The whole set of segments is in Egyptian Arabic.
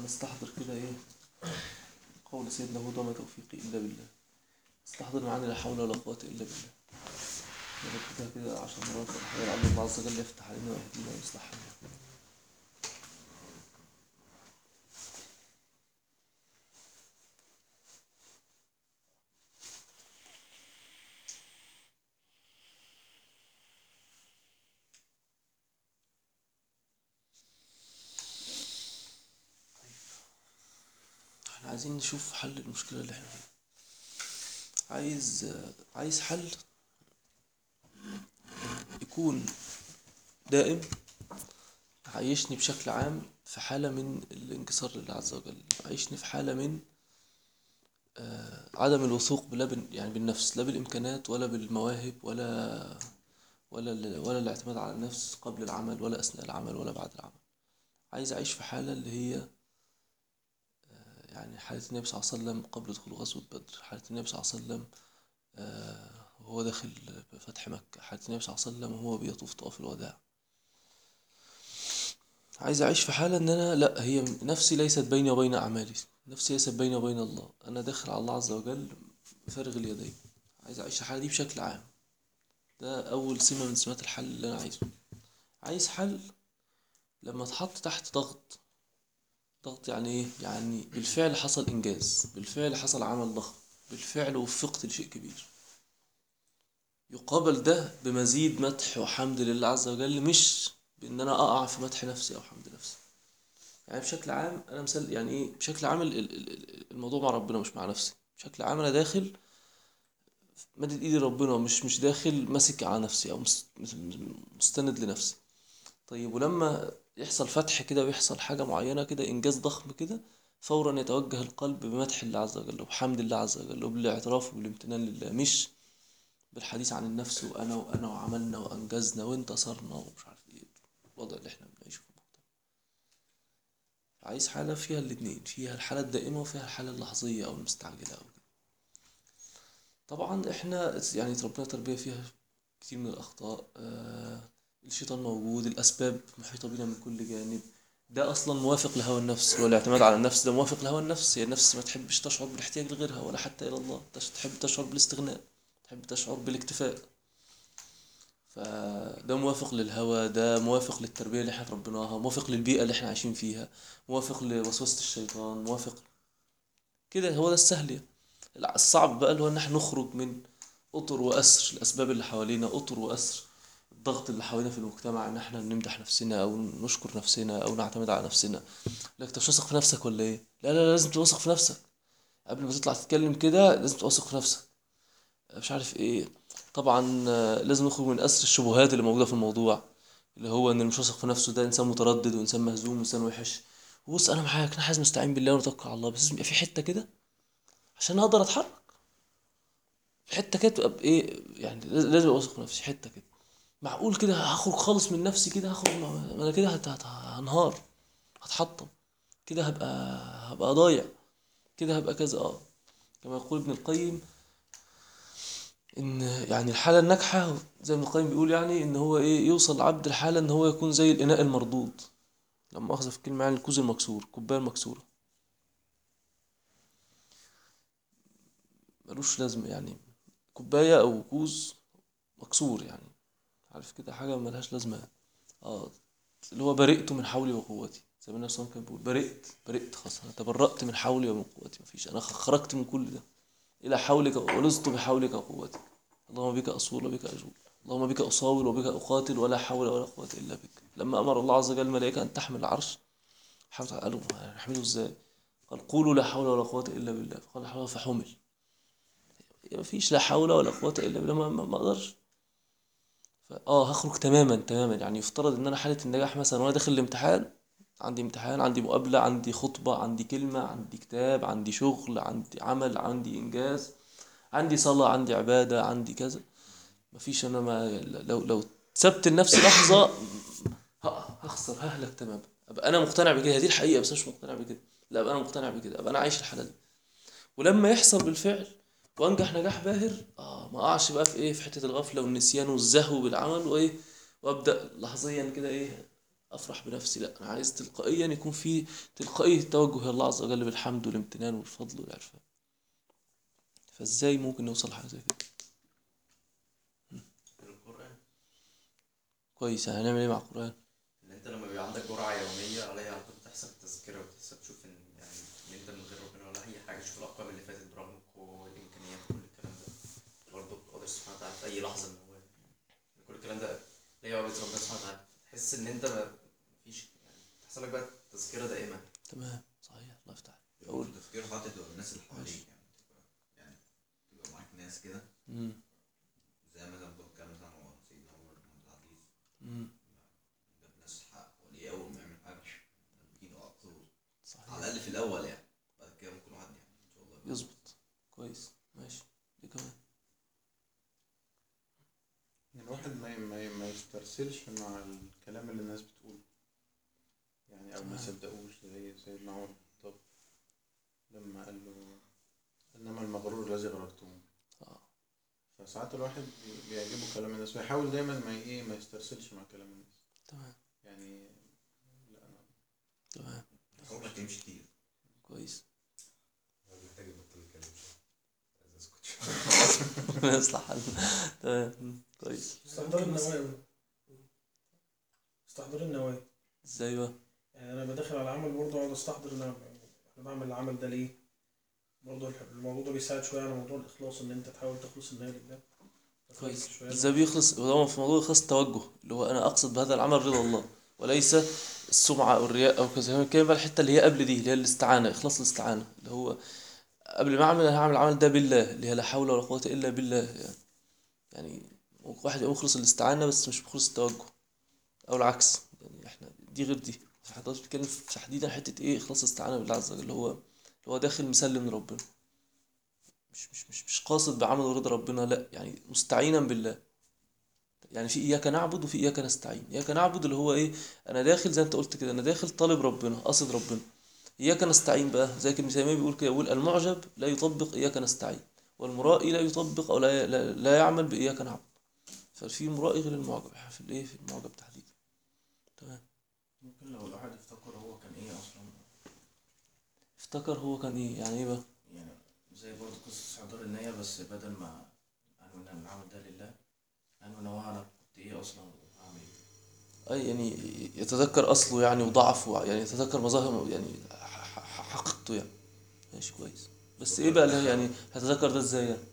نستحضر كده ايه قول سيدنا هود وما توفيقي الا بالله استحضر معاني لا حول ولا قوة الا بالله نركزها كده عشر مرات ولا حاجة لعل الله عز وجل يفتح علينا ويهدينا ويصلح حالنا احنا عايزين نشوف حل المشكلة اللي احنا فيها عايز عايز حل يكون دائم عايشني بشكل عام في حالة من الانكسار لله عز وجل عايشني في حالة من آه، عدم الوثوق بلا بال- يعني بالنفس لا بالإمكانات ولا بالمواهب ولا ولا ال- ولا الاعتماد على النفس قبل العمل ولا أثناء العمل ولا بعد العمل عايز أعيش في حالة اللي هي يعني حالة النبي صلى الله عليه وسلم قبل دخول غزوة بدر حالة النبي صلى الله عليه وسلم آه، وهو داخل بفتح مكة حالة النبي صلى الله عليه وسلم وهو بيطوف طواف الوداع عايز أعيش في حالة إن أنا لأ هي نفسي ليست بيني وبين أعمالي نفسي ليست بيني وبين الله أنا داخل على الله عز وجل فارغ اليدين عايز أعيش الحالة دي بشكل عام ده أول سمة من سمات الحل اللي أنا عايزه عايز حل لما اتحط تحت ضغط ضغط يعني ايه يعني بالفعل حصل انجاز بالفعل حصل عمل ضخم بالفعل وفقت لشيء كبير يقابل ده بمزيد مدح وحمد لله عز وجل مش بان انا اقع في مدح نفسي او حمد نفسي يعني بشكل عام انا مثال يعني ايه بشكل عام ال- ال- ال- الموضوع مع ربنا مش مع نفسي بشكل عام انا داخل مدد ايدي ربنا مش مش داخل ماسك على نفسي او مس- مس- مستند لنفسي طيب ولما يحصل فتح كده ويحصل حاجة معينة كده إنجاز ضخم كده فورا يتوجه القلب بمدح الله عز وجل وبحمد الله عز وجل وبالاعتراف وبالامتنان لله مش بالحديث عن النفس وأنا وأنا وعملنا وأنجزنا وانتصرنا ومش عارف إيه الوضع اللي إحنا بنعيشه في المجتمع عايز حالة فيها الاتنين فيها الحالة الدائمة وفيها الحالة اللحظية أو المستعجلة أو كده طبعا إحنا يعني ربنا تربية فيها كتير من الأخطاء آه الشيطان موجود الأسباب محيطة بنا من كل جانب ده أصلا موافق لهوى النفس والاعتماد على النفس ده موافق لهوى النفس هي النفس ما تحبش تشعر بالاحتياج لغيرها ولا حتى إلى الله تش- تحب تشعر بالاستغناء تحب تشعر بالاكتفاء فده موافق للهوى ده موافق للتربية اللي احنا تربيناها موافق للبيئة اللي احنا عايشين فيها موافق لوسوسة الشيطان موافق كده هو ده السهل يعني. لا، الصعب بقى اللي هو ان احنا نخرج من اطر واسر الاسباب اللي حوالينا اطر واسر الضغط اللي حوالينا في المجتمع ان احنا نمدح نفسنا او نشكر نفسنا او نعتمد على نفسنا لك انت مش واثق في نفسك ولا ايه لا لا لا لازم تبقى واثق في نفسك قبل ما تطلع تتكلم كده لازم تبقى واثق في نفسك مش عارف ايه طبعا آه، لازم نخرج من اسر الشبهات اللي موجوده في الموضوع اللي هو ان اللي مش واثق في نفسه ده انسان متردد وانسان مهزوم وانسان وحش بص انا معاك انا عايز نستعين بالله ونتوكل على الله بس لازم يبقى في حته كده عشان اقدر اتحرك في حته كده تبقى بايه يعني لازم ابقى واثق في نفسي حته كده معقول كده هخرج خالص من نفسي كده هخرج ما ما انا كده هت- هت- هنهار هتحطم كده هبقى هبقى ضايع كده هبقى كذا اه كما يقول ابن القيم ان يعني الحاله الناجحه زي ابن القيم بيقول يعني ان هو ايه يوصل العبد الحاله ان هو يكون زي الاناء المردود لما اخذ في الكلمه يعني الكوز المكسور الكوبايه المكسوره ملوش لازمه يعني كوبايه او كوز مكسور يعني عارف كده حاجه ملهاش لازمه اه اللي هو برئت من حولي وقوتي زي ما النبي صلى الله عليه وسلم كان بيقول برئت برئت خلاص انا تبرأت من حولي ومن قوتي مفيش انا خرجت من كل ده الى حولك ولزت بحولك وقوتك اللهم بك اصول وبك اجول اللهم بك اصاول وبك اقاتل ولا حول ولا قوه الا بك لما امر الله عز وجل الملائكه ان تحمل العرش حاولت قالوا هنحمله ازاي قال قولوا لا حول ولا قوه الا بالله فقال لا حول فحمل مفيش لا حول ولا قوه الا بالله ما, ما ما اقدرش اه هخرج تماما تماما يعني يفترض ان انا حاله النجاح مثلا وانا داخل الامتحان عندي امتحان عندي مقابله عندي خطبه عندي كلمه عندي كتاب عندي شغل عندي عمل عندي انجاز عندي صلاه عندي عباده عندي كذا مفيش انا ما لو لو سبت لنفسي لحظه ه- هخسر ههلك تماما ابقى انا مقتنع بكده دي الحقيقه بس مش مقتنع بكده لا ابقى انا مقتنع بكده ابقى انا عايش الحاله دي ولما يحصل بالفعل وانجح نجاح باهر اه ما اقعش بقى في ايه في حته الغفله والنسيان والزهو بالعمل وايه وابدا لحظيا كده ايه افرح بنفسي لا انا عايز تلقائيا يكون في تلقائيه توجه الى الله عز وجل بالحمد والامتنان والفضل والعرفان فازاي ممكن نوصل لحاجه زي كده القرآن كويس يعني هنعمل ايه مع القران ان انت لما بيبقى عندك جرعة يومية عليها على طول بتحسب التذكرة وتحسب تشوف ان يعني ان انت من غير ربنا ولا اي حاجة تشوف الارقام اللي فاتت برغم القوة والامكانيات وكل الكلام ده برضه قادر سبحانه وتعالى في اي لحظة ان هو كل الكلام ده ليه عبادة ربنا سبحانه وتعالى تحس ان انت ما مفيش يعني تحصل لك بقى تذكرة دائمة تمام صحيح الله يفتح عليك. أول تفكير حاطط تبقى الناس اللي حواليك يعني تبقى يعني تبقى معاك ناس كده مم. زي مثلا كنت بتكلم مثلا عن سيدنا عمر بن عبد العزيز مم. جاب ناس حق وليه أول ما يعمل حاجة يجيله وقته على صحيح الأقل في الأول يعني بعد كده ممكن واحد يعني إن شاء الله يظبط كويس ماشي دي كمان يعني الواحد ما ما ما يسترسلش مع الكلام اللي الناس بتقوله يعني او ما تمام. يصدقوش زي سيدنا عمر بن الخطاب لما قال له انما المغرور الذي غررتموه اه فساعات الواحد بي- بيعجبه كلام الناس ويحاول دايما ما ي- ايه ما يسترسلش مع كلام الناس تمام يعني لا انا تمام حاول ما تمشي كتير كويس محتاج يبطل يتكلم شوية عايز اسكت ربنا يصلح حالنا تمام مم. كويس استحضار النوايا استحضار النوايا ازاي بقى يعني انا بدخل على العمل برضه اقعد استحضر ان انا انا بعمل العمل ده ليه برضه الح- الموضوع ده بيساعد شويه على موضوع الاخلاص ان انت تحاول تخلص النية لله كويس شوية. ازاي بيخلص هو في موضوع يخلص التوجه اللي هو انا اقصد بهذا العمل رضا الله وليس السمعة او الرياء او كذا كان بقى الحتة اللي هي قبل دي اللي هي الاستعانة اخلاص الاستعانة اللي هو قبل ما اعمل انا هعمل العمل ده بالله اللي هي لا حول ولا قوة الا بالله يعني يعني ممكن واحد يبقى مخلص الاستعانة بس مش مخلص التوجه او العكس يعني احنا دي غير دي حضرتك بتتكلم في تحديدا حتة ايه اخلاص الاستعانة بالله عز وجل اللي هو اللي هو داخل مسلم لربنا مش مش مش مش قاصد بعمل رضا ربنا لا يعني مستعينا بالله يعني في اياك نعبد وفي اياك نستعين اياك نعبد اللي هو ايه انا داخل زي انت قلت كده انا داخل طالب ربنا قاصد ربنا اياك نستعين بقى زي ابن تيميه بيقول كده يقول المعجب لا يطبق اياك نستعين والمرائي لا يطبق او لا لا, لا يعمل باياك نعبد ففي مرائي غير المعجب في الايه في المعجب تحديدا تمام ممكن لو الواحد افتكر هو كان ايه اصلا افتكر هو كان ايه يعني ايه بقى يعني زي برضه قصة استحضار النية بس بدل ما أنوي إن أنا العمل ده لله أنوي إن هو أنا كنت إيه أصلا وهعمل إيه اي يعني يتذكر اصله يعني وضعفه يعني يتذكر مظاهر يعني ح- ح- حقيقته يعني ماشي كويس بس ايه بقى اللي هي يعني هتذكر ده ازاي يعني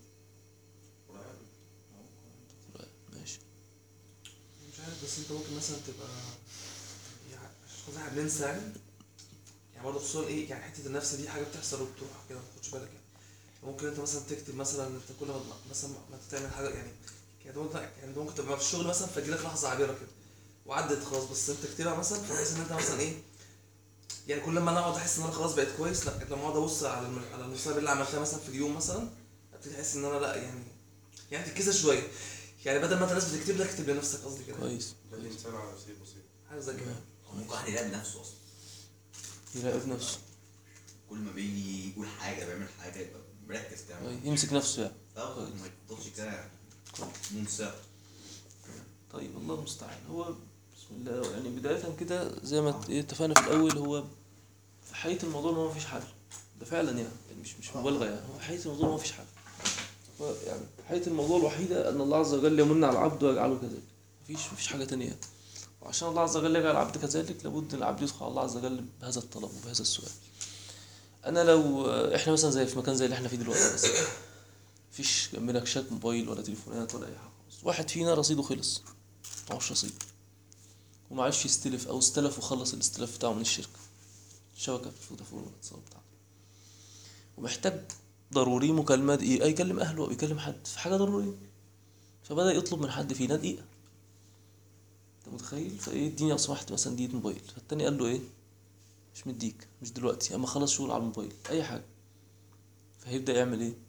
ماشي مش عارف بس انت ممكن مثلا تبقى يعني عشان خاطر احنا بننسى يعني يعني برضه خصوصا ايه يعني حته النفس دي حاجه بتحصل وبتروح كده ما تاخدش بالك يعني ممكن انت مثلا تكتب مثلا انت كل ما مثلا ما انت تعمل حاجه يعني يعني ده ممكن يعني ده ممكن تبقى في الشغل مثلا فجيلك لحظه عابره كده وعدت خلاص بس انت تكتبها مثلا فبحيث ان انت مثلا ايه يعني كل ما انا اقعد احس ان انا خلاص بقيت كويس لا لما اقعد ابص على الم- على المصايب اللي عملتها مثلا في اليوم مثلا ابتدي احس ان انا لا يعني يعني تتكسر شويه يعني بدل ما انت ناس بتكتب لك اكتب لنفسك قصدي كده كويس ده الإنسان على نفسه بسيط حاجه زي كده هو ممكن واحد يراقب نفسه أصلا يراقب نفسه كل ما بيجي يقول حاجة بيعمل حاجة يبقى مركز كويس. تعمل يمسك نفسه يعني اه ما يفضلش كده يعني منسى طيب الله المستعان هو بسم الله يعني بداية كده زي ما ات- اتفقنا في الأول هو في حقيقة الموضوع إن هو مفيش حل ده فعلا يعني يعني مش مش مبالغة يعني هو في حقيقة الموضوع إن هو مفيش حل هو يعني حقيقة الموضوع الوحيدة أن الله عز وجل يمن على العبد ويجعله كذلك مفيش مفيش حاجة تانية وعشان الله عز وجل يجعل العبد كذلك لابد ان العبد يدخل على الله عز وجل بهذا الطلب وبهذا السؤال انا لو احنا مثلا زي في مكان زي اللي احنا فيه دلوقتي مثلا مفيش جنبنا كشاك موبايل ولا تليفونات ولا اي حاجه خالص واحد فينا رصيده خلص معهوش رصيد ومعرفش يستلف او استلف وخلص الاستلاف بتاعه من الشركه الشبكه في فودافون والاتصال بتاعته ومحتاج ضروري مكالمه دقيقه يكلم اهله او يكلم حد في حاجه ضروريه فبدا يطلب من حد فينا دقيقه انت متخيل فايه اديني لو سمحت مثلا دقيقه موبايل فالتاني قال له ايه مش مديك مش دلوقتي اما خلص شغل على الموبايل اي حاجه فهيبدا يعمل ايه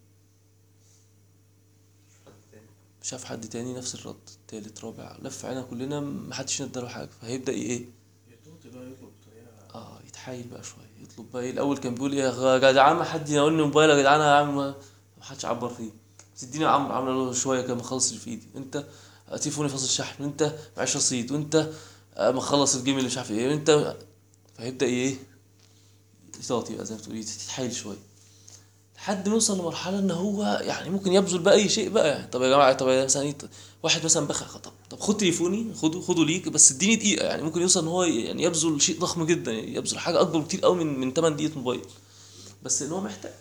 شاف حد تاني نفس الرد تالت رابع لف علينا كلنا محدش نداله حاجه فهيبدا ايه يطلب بقى يطلب بطريقه اه يتحايل بقى شويه يطلب بقى ايه الاول كان بيقول ايه يا جدعان ما حد يناولني موبايل يا جدعان هعمل ما ما حدش عبر فيه بس اديني يا عمرو عمرو له شويه كده ما خلص اللي في ايدي انت تليفوني فاصل شحن وانت معيش رصيد وانت اما اخلص الجيم اللي مش عارف ايه انت فيبدا ايه يطاطي بقى زي ما تقول تتحايل شويه لحد ما يوصل لمرحله ان هو يعني ممكن يبذل بقى اي شيء بقى يعني طب يا جماعه طب يا مثلا إيه، واحد مثلا بخ طب طب خد تليفوني خده خده ليك بس اديني دقيقه يعني ممكن يوصل ان هو يعني يبذل شيء ضخم جدا يعني يبذل حاجه اكبر بكتير قوي من من 8 دقيقه موبايل بس ان هو محتاج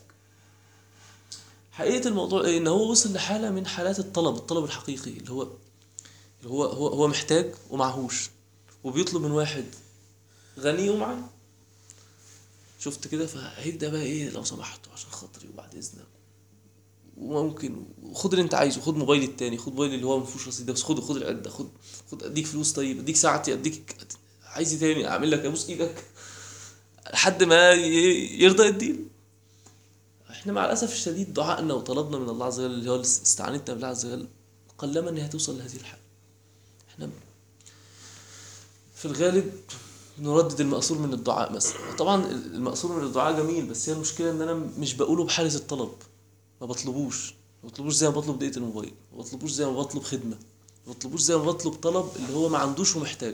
حقيقه الموضوع ايه ان هو وصل لحاله من حالات الطلب الطلب الحقيقي اللي هو اللي هو هو هو محتاج ومعهوش وبيطلب من واحد غني ومعاه شفت كده فهيبدا بقى ايه لو سمحت عشان خاطري وبعد اذنك وممكن خد اللي انت عايزه خد موبايلي التاني خد موبايلي اللي هو ما فيهوش رصيد ده بس خده خد العده خد خد اديك فلوس طيب اديك ساعتي اديك عايز إيه تاني اعمل لك ابوس ايدك لحد ما ي- يرضى يديله احنا مع الاسف الشديد دعائنا وطلبنا من الله عز وجل اللي هو استعانتنا بالله عز وجل قلما انها توصل لهذه الحاله احنا في الغالب نردد المأثور من الدعاء مثلا طبعا المأثور من الدعاء جميل بس هي المشكلة ان انا مش بقوله بحالة الطلب ما بطلبوش ما بطلبوش زي ما بطلب دقيقة الموبايل ما بطلبوش زي ما بطلب خدمة ما بطلبوش زي ما بطلب طلب اللي هو ما عندوش ومحتاج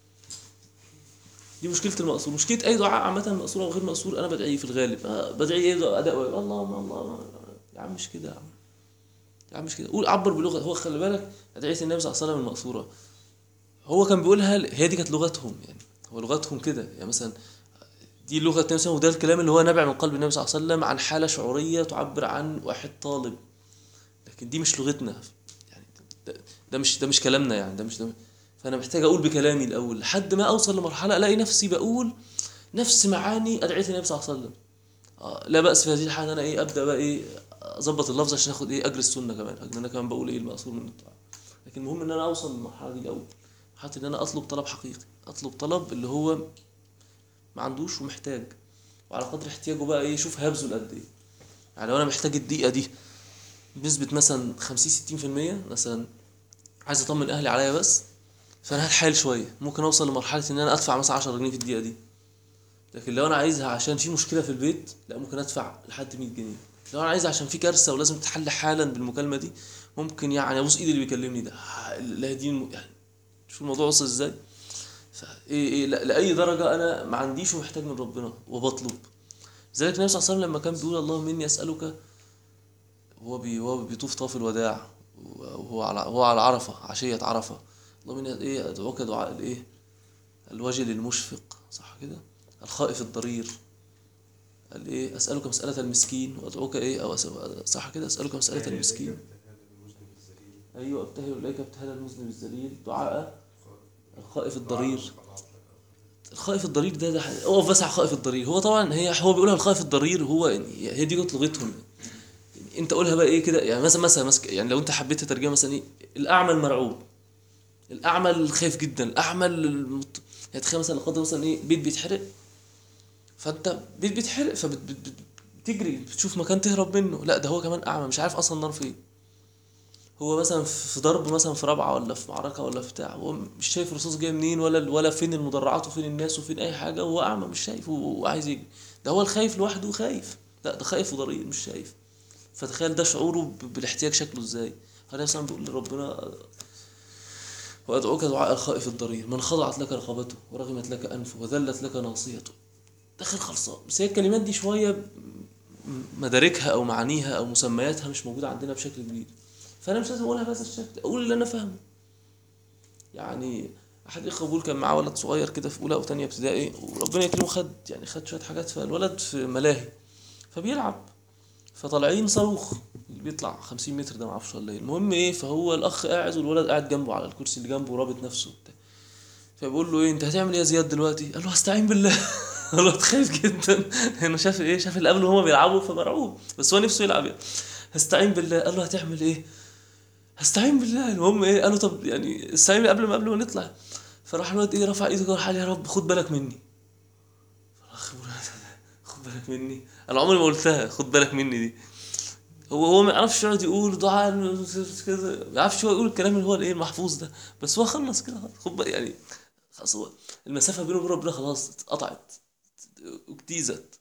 دي مشكلة المأثور مشكلة أي دعاء عامة مأثور أو غير مأثور أنا بدعيه في الغالب آه، بدعي إيه أداء واجب. اللهم الله يا عم مش كده يا عم يا عم مش كده قول عبر بلغة هو خلي بالك أدعية النبي صلى الله عليه وسلم المأثورة هو كان بيقولها هي دي كانت لغتهم يعني هو لغتهم كده يعني مثلا دي لغة النبي صلى الله عليه وسلم وده الكلام اللي هو نابع من قلب النبي صلى الله عليه وسلم عن حالة شعورية تعبر عن واحد طالب لكن دي مش لغتنا يعني ده, ده مش ده مش كلامنا يعني ده مش ده فأنا محتاج أقول بكلامي الأول لحد ما أوصل لمرحلة ألاقي نفسي بقول نفس معاني أدعية النبي صلى الله عليه وسلم آه لا بأس في هذه الحالة أنا إيه أبدأ بقى إيه أظبط اللفظ عشان آخد إيه أجر السنة كمان أجر أنا كمان بقول إيه المأثور من الدعاء لكن المهم إن أنا أوصل للمرحلة دي الأول حتى ان انا اطلب طلب حقيقي اطلب طلب اللي هو ما عندوش ومحتاج وعلى قدر احتياجه بقى ايه شوف هبذل قد ايه يعني لو انا محتاج الدقيقه دي بنسبه مثلا 50 60% مثلا عايز اطمن اهلي عليا بس فانا هتحايل شويه ممكن اوصل لمرحله ان انا ادفع مثلا 10 جنيه في الدقيقه دي لكن لو انا عايزها عشان في مشكله في البيت لا ممكن ادفع لحد 100 جنيه لو انا عايزها عشان في كارثه ولازم تتحل حالا بالمكالمه دي ممكن يعني ابوس ايدي اللي بيكلمني ده لا دي الم- يعني شوف الموضوع وصل ازاي فإيه إيه لا- لأي درجة أنا ما عنديش ومحتاج من ربنا وبطلب لذلك النبي صلى الله عليه وسلم لما كان بيقول اللهم إني أسألك هو بي هو بيطوف طواف الوداع وهو على هو على عرفة عشية عرفة اللهم إني إيه أدعوك دعاء الإيه الوجل المشفق صح كده الخائف الضرير قال إيه أسألك مسألة المسكين وأدعوك إيه أو أسأل صح كده أسألك مسألة المسكين أيوة ابتهل إليك ابتهال المذنب الذليل دعاء الخائف الضرير الخائف الضرير ده ده ح- اقف بس على الخائف الضرير هو طبعا هي هو بيقولها الخائف الضرير هو يعني هي دي كانت لغتهم يعني انت قولها بقى ايه كده يعني مثلا مثلا مثلا يعني لو انت حبيت تترجمها مثلا ايه الاعمى المرعوب الاعمى الخايف جدا الاعمى المت... يعني تخيل مثلا قدر مثلا ايه بيت بيتحرق فانت بيت بيتحرق فبتجري بتشوف مكان تهرب منه لا ده هو كمان اعمى مش عارف اصلا النار فين هو مثلا في ضرب مثلا في رابعه ولا في معركه ولا في بتاع هو مش شايف الرصاص جاي منين ولا ولا فين المدرعات وفين الناس وفين اي حاجه وهو اعمى مش شايف وعايز يجري ده هو الخايف لوحده خايف لا ده خايف وضرير مش شايف فتخيل ده شعوره ب- بالاحتياج شكله ازاي هذا مثلا بيقول لربنا وادعوك دعاء الخائف الضرير من خضعت لك رقبته ورغمت لك انفه وذلت لك ناصيته داخل خلصان بس هي الكلمات دي شويه م- مداركها او معانيها او مسمياتها مش موجوده عندنا بشكل كبير فانا مش لازم اقولها بهذا الشكل اقول اللي انا فاهمه يعني احد الاخوه بيقول كان معاه ولد صغير كده في اولى او تانية ابتدائي وربنا يكرمه خد يعني خد شويه حاجات فالولد في ملاهي فبيلعب فطالعين صاروخ اللي بيطلع 50 متر ده معرفش ولا ايه المهم ايه فهو الاخ قاعد والولد قاعد جنبه على الكرسي اللي جنبه ورابط نفسه وبتاع فبيقول له ايه انت هتعمل ايه يا زياد دلوقتي قال له هستعين بالله الولد خايف جدا انه شاف ايه شاف اللي قبله هما بيلعبوا فمرعوب بس هو نفسه يلعب يعني هستعين بالله قال له هتعمل ايه هستعين بالله المهم ايه قالوا طب يعني استعين بالله قبل ما قبل ما نطلع فراح الواد ايه رفع ايده كده وراح قال يا رب خد بالك مني فالاخ بيقول خد بالك مني انا عمري ما قلتها خد بالك مني دي هو هو ما يعرفش يقعد يقول دعاء كذا ما يعرفش هو يقول الكلام اللي هو الايه المحفوظ ده بس هو خلص كده خلاص. خد بالك يعني خلاص هو المسافه بينه وبين ربنا خلاص اتقطعت اجتيزت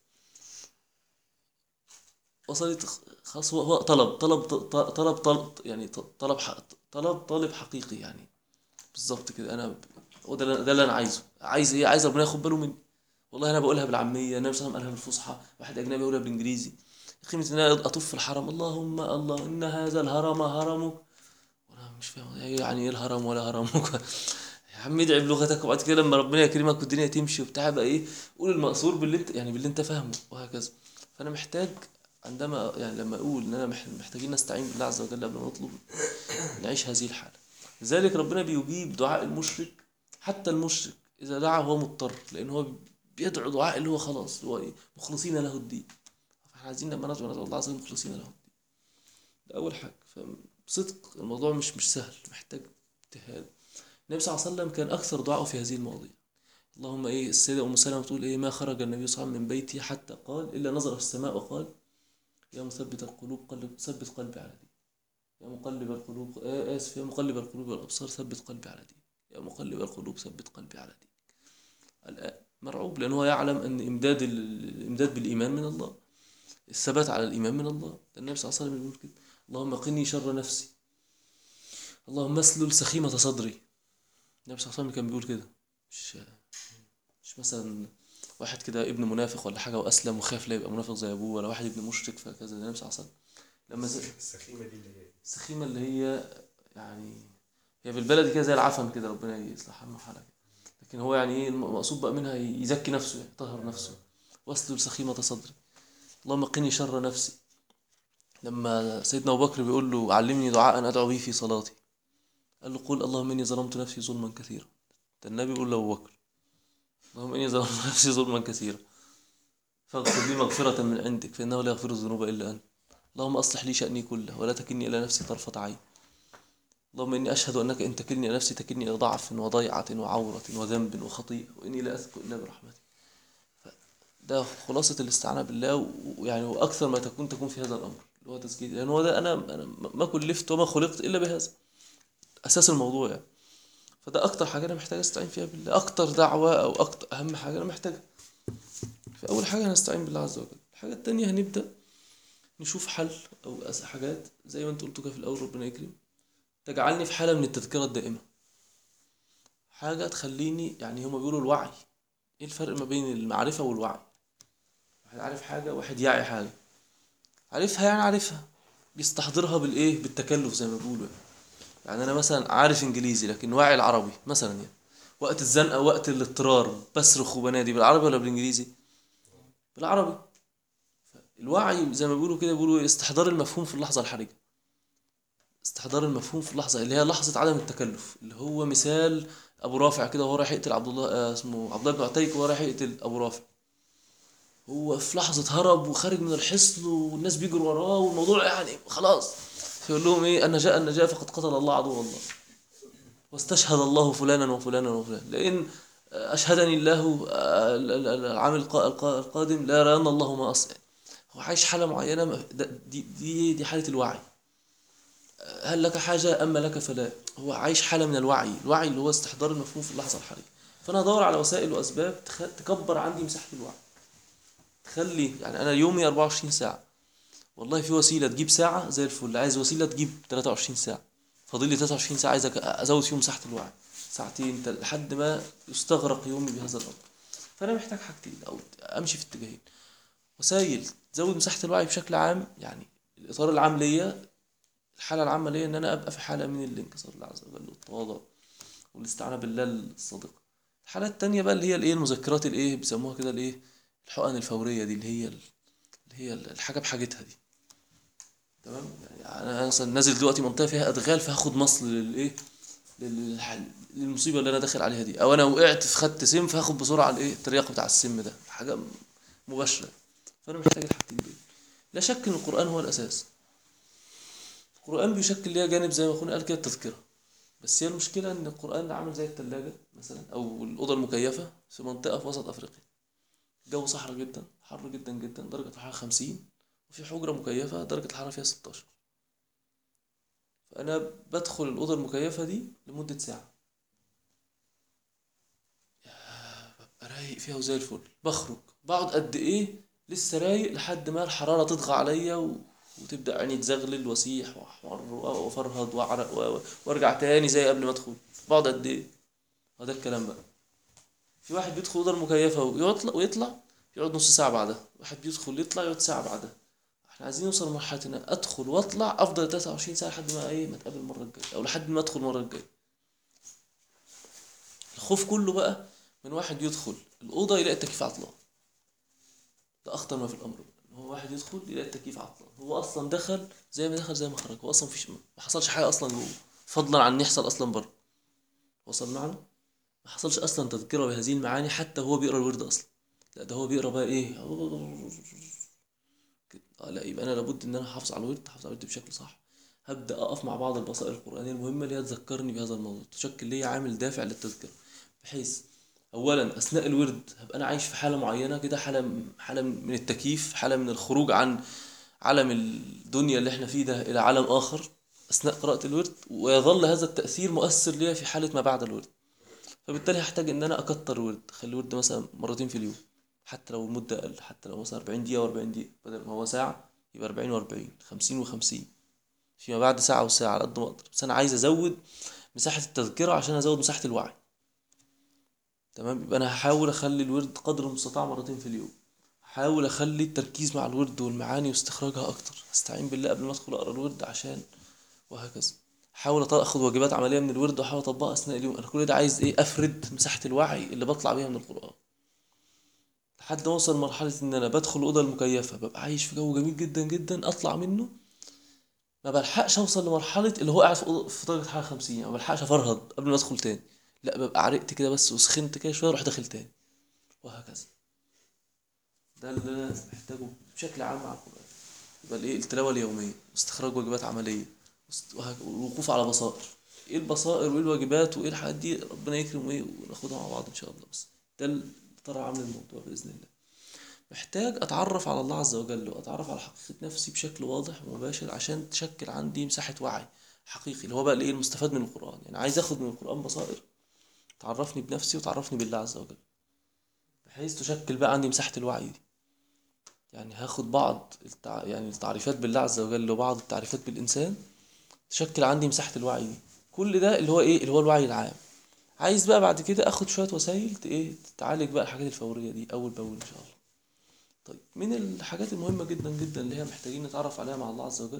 وصلت خلاص هو هو طلب طلب طلب طلب يعني طلب حق طلب طالب حقيقي يعني بالظبط كده انا هو ده اللي- ده اللي انا عايزه عايز ايه عايز ربنا ياخد باله مني والله انا بقولها بالعاميه النبي صلى الله عليه وسلم قالها بالفصحى واحد اجنبي يقولها بالانجليزي قيمه ان انا اطوف في الحرم اللهم الله ان هذا الهرم هرمك وانا مش فاهم يعني ايه الهرم ولا هرمك يا عم ادعي بلغتك وبعد كده لما ربنا يكرمك والدنيا تمشي وبتاع بقى ايه قول المقصور باللي انت يعني باللي انت فاهمه وهكذا فانا محتاج عندما يعني لما اقول ان انا مح- محتاجين نستعين بالله عز وجل قبل ما نطلب نعيش هذه الحاله لذلك ربنا بيجيب دعاء المشرك حتى المشرك اذا دعا هو مضطر لان هو بيدعو دعاء اللي هو خلاص اللي هو ايه مخلصين له الدين فاحنا عايزين لما ندعو ندعو الله عز وجل مخلصين له الدين ده اول حاجه فبصدق الموضوع مش مش سهل محتاج اجتهاد النبي صلى الله عليه وسلم كان اكثر دعائه في هذه المواضيع اللهم ايه السيده ام سلمه بتقول ايه ما خرج النبي صلى الله عليه وسلم من بيتي حتى قال الا نظر في السماء وقال يا مثبت القلوب قلب ثبت قلبي على دينك يا مقلب القلوب آه اسف يا مقلب القلوب والابصار ثبت قلبي على دينك يا مقلب القلوب ثبت قلبي على دينك الآن مرعوب لأنه هو يعلم أن إمداد ال- الإمداد بالإيمان من الله الثبات على الإيمان من الله ده النبي صلى الله عليه وسلم بيقول كده اللهم قني شر نفسي اللهم اسلل سخيمة صدري النبي صلى الله عليه وسلم كان بيقول كده مش مش مثلا واحد كده ابن منافق ولا حاجة وأسلم وخاف لا يبقى منافق زي أبوه ولا واحد ابن مشرك فكذا النبي صلى الله عليه وسلم لما ز- السخيمه دي اللي هي السخيمة اللي هي يعني هي بالبلدي كده زي العفن كده ربنا يصلح عنه حالك لكن هو يعني ايه المقصود بقى منها يزكي نفسه يعني يطهر نفسه واسلل سخيمة صدري اللهم قني شر نفسي لما سيدنا أبو بكر بيقول له علمني دعاء أدعو به في صلاتي قال له قل اللهم إني ظلمت نفسي ظلما كثيرا ده النبي بيقول لأبو بكر اللهم إني ظلمت نفسي ظلما كثيرا فاغفر لي مغفرة من عندك فإنه لا يغفر الذنوب إلا أنت اللهم أصلح لي شأني كله ولا تكلني إلى نفسي طرفة عين اللهم إني أشهد أنك إن تكلني إلى نفسي تكلني إلى ضعف وضيعة وعورة وذنب وخطيئة وإني لا أثق إلا برحمتك ف- ده خلاصة الاستعانة بالله و- ويعني وأكثر ما تكون تكون في هذا الأمر اللي هو تسجيل لأن هو ده أنا أنا ما كلفت وما خلقت إلا بهذا أساس الموضوع يعني فده أكتر حاجة أنا محتاج أستعين فيها بالله أكتر دعوة أو أكتر أهم حاجة أنا محتاجها فأول حاجة هنستعين بالله عز وجل الحاجة التانية هنبدأ نشوف حل او أس- حاجات زي ما انت قلت كده في الاول ربنا يكرم تجعلني في حاله من التذكره الدائمه حاجه تخليني يعني هما بيقولوا الوعي ايه الفرق ما بين المعرفه والوعي واحد عارف حاجه واحد يعي حاجه عارفها يعني عارفها بيستحضرها بالايه بالتكلف زي ما بيقولوا يعني. يعني انا مثلا عارف انجليزي لكن واعي العربي مثلا يعني وقت الزنقه وقت الاضطرار بصرخ وبنادي بالعربي ولا بالانجليزي بالعربي الوعي زي ما بيقولوا كده بيقولوا إيه؟ استحضار المفهوم في اللحظة الحرجة استحضار المفهوم في اللحظة اللي هي لحظة عدم التكلف اللي هو مثال أبو رافع كده وهو رايح يقتل عبد الله آه، اسمه عبد الله بن عتيك وهو رايح يقتل أبو رافع هو في لحظة هرب وخارج من الحصن والناس بيجروا وراه والموضوع يعني خلاص فيقول لهم إيه أن جاء النجاة فقد قتل الله عدو الله واستشهد الله فلانا وفلانا وفلانا لأن أشهدني الله آه، ال- ال- ال- العام القا- القا- القادم لا يرين الله ما أصنع هو عايش حالة معينة ما- ده- دي دي دي حالة الوعي هل لك حاجة أما لك فلا هو عايش حالة من الوعي الوعي اللي هو استحضار المفهوم في اللحظة الحالية فأنا أدور على وسائل وأسباب تخ- تكبر عندي مساحة الوعي تخلي يعني أنا يومي 24 ساعة والله في وسيلة تجيب ساعة زي الفل عايز وسيلة تجيب 23 ساعة فاضل لي 23 ساعة عايز أك- أزود فيهم مساحة الوعي ساعتين تل- لحد ما يستغرق يومي بهذا الأمر فأنا محتاج حاجتين أو أمشي في اتجاهين وسائل تزود مساحة الوعي بشكل عام يعني الإطار العام ليا الحالة العامة ليا إن أنا أبقى في حالة من الانكسار لله عز وجل والتواضع والاستعانة بالله الصادقة الحالة التانية بقى اللي هي الإيه المذكرات الإيه بيسموها كده الإيه الحقن الفورية دي اللي هي ال- اللي هي الحاجة بحاجتها دي تمام يعني أنا مثلا نازل دلوقتي منطقة فيها أدغال فهاخد مصل للإيه لل- للح- للمصيبة اللي أنا داخل عليها دي أو أنا وقعت في خدت سم فهاخد بسرعة الإيه الترياق بتاع السم ده حاجة مباشرة فأنا محتاج الحاجتين دول لا شك إن القرآن هو الأساس القرآن بيشكل ليها جانب زي ما أخونا قال كده التذكرة بس هي المشكلة إن القرآن عامل زي التلاجة مثلا أو الأوضة المكيفة في منطقة في وسط أفريقيا الجو صحراء جدا حر جدا جدا درجة الحرارة خمسين وفي حجرة مكيفة درجة الحرارة فيها ستاشر فأنا بدخل الأوضة المكيفة دي لمدة ساعة يا ببقى رايق فيها وزي الفل بخرج بقعد قد إيه لسه رايق لحد ما الحرارة تطغى عليا و... وتبدأ عيني تزغلل واسيح واحمر وافرهد واعرق و... وارجع تاني زي قبل ما ادخل بقعد قد ايه هذا الكلام بقى في واحد بيدخل الأوضة المكيفة ويطلع ويطلع يقعد نص ساعة بعدها واحد بيدخل يطلع يقعد ساعة بعدها احنا عايزين نوصل لمرحلة ان ادخل واطلع افضل 23 ساعة لحد ما ايه ما اتقابل المرة الجاية او لحد ما ادخل المرة الجاية الخوف كله بقى من واحد يدخل الأوضة يلاقي التكييف عطلان ده أخطر ما في الأمر إن هو واحد يدخل يلاقي التكييف عطلان هو أصلا دخل زي ما دخل زي ما خرج هو أصلا مفيش ما حصلش حاجة أصلا جوه فضلا عن إن يحصل أصلا بره وصل معنا ما حصلش أصلا تذكرة بهذه المعاني حتى هو بيقرأ الورد أصلا لا ده هو بيقرأ بقى إيه كده. آه لا يبقى أنا لابد إن أنا أحافظ على الورد أحافظ على الورد بشكل صح هبدأ أقف مع بعض البصائر القرآنية المهمة اللي هي تذكرني بهذا الموضوع تشكل لي عامل دافع للتذكرة بحيث اولا اثناء الورد هبقى انا عايش في حاله معينه كده حاله حاله من التكييف حاله من الخروج عن عالم الدنيا اللي احنا فيه ده الى عالم اخر اثناء قراءه الورد ويظل هذا التاثير مؤثر ليا في حاله ما بعد الورد فبالتالي هحتاج ان انا اكتر الورد اخلي الورد مثلا مرتين في اليوم حتى لو المده اقل حتى لو مثلا 40 دقيقه و40 دقيقه بدل ما هو ساعه يبقى 40 و40 50 و50 فيما بعد ساعه وساعه على قد ما اقدر بس انا عايز ازود مساحه التذكره عشان ازود مساحه الوعي تمام يبقى انا هحاول اخلي الورد قدر المستطاع مرتين في اليوم هحاول اخلي التركيز مع الورد والمعاني واستخراجها اكتر استعين بالله قبل ما ادخل اقرا الورد عشان وهكذا احاول أط- اخد واجبات عمليه من الورد واحاول اطبقها اثناء اليوم انا كل ده عايز ايه افرد مساحه الوعي اللي بطلع بيها من القران لحد ما اوصل لمرحله ان انا بدخل الاوضه المكيفه ببقى عايش في جو جميل جدا جدا اطلع منه ما بلحقش اوصل لمرحله اللي هو قاعد في أوضة- في درجه حراره 50 يعني ما بلحقش افرهد قبل ما ادخل تاني لا ببقى عرقت كده بس وسخنت كده شويه اروح داخل تاني وهكذا ده اللي انا محتاجه بشكل عام مع القران يبقى الايه التلاوه اليوميه واستخراج واجبات عمليه واست- وهك- والوقوف على بصائر ايه البصائر وايه الواجبات وايه الحاجات دي ربنا يكرم وايه وناخدها مع بعض ان شاء الله بس ده اللي ترى عامل الموضوع باذن الله محتاج اتعرف على الله عز وجل واتعرف على حقيقه نفسي بشكل واضح ومباشر عشان تشكل عندي مساحه وعي حقيقي اللي هو بقى الايه المستفاد من القران يعني عايز اخد من القران بصائر تعرفني بنفسي وتعرفني بالله عز وجل بحيث تشكل بقى عندي مساحة الوعي دي يعني هاخد بعض التع... يعني التعريفات بالله عز وجل وبعض التعريفات بالإنسان تشكل عندي مساحة الوعي دي كل ده اللي هو إيه اللي هو الوعي العام عايز بقى بعد كده اخد شوية وسائل ت- إيه تعالج بقى الحاجات الفورية دي أول بأول إن شاء الله طيب من الحاجات المهمة جدا جدا اللي هي محتاجين نتعرف عليها مع الله عز وجل